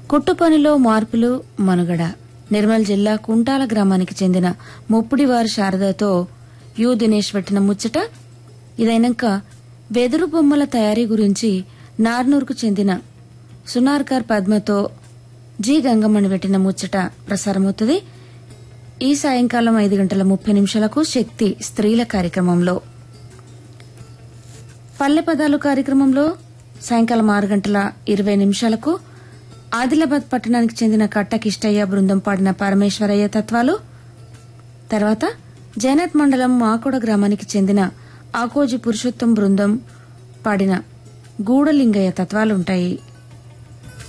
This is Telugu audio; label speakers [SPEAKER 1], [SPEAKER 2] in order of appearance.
[SPEAKER 1] కుట్టుపనిలో మార్పులు మనుగడ నిర్మల్ జిల్లా కుంటాల గ్రామానికి చెందిన ముప్పుడివారి శారదతో యు దినేష్ పెట్టిన ముచ్చట ఇదైనాక వెదురు బొమ్మల తయారీ గురించి నార్నూర్కు చెందిన సునార్కర్ పద్మతో జి గంగమ్మని పెట్టిన ముచ్చట ప్రసారమవుతుంది ఈ సాయంకాలం ఐదు గంటల ముప్పై నిమిషాలకు శక్తి స్త్రీల కార్యక్రమంలో పల్లె పదాలు కార్యక్రమంలో సాయంకాలం ఆరు గంటల ఇరవై నిమిషాలకు ఆదిలాబాద్ పట్టణానికి చెందిన కట్టకిష్టయ్య బృందం పాడిన పరమేశ్వరయ్య తత్వాలు తర్వాత జైనత్ మండలం మాకోడ గ్రామానికి చెందిన ఆకోజి పురుషోత్తం బృందం పాడిన గూడలింగయ్య తత్వాలుంటాయి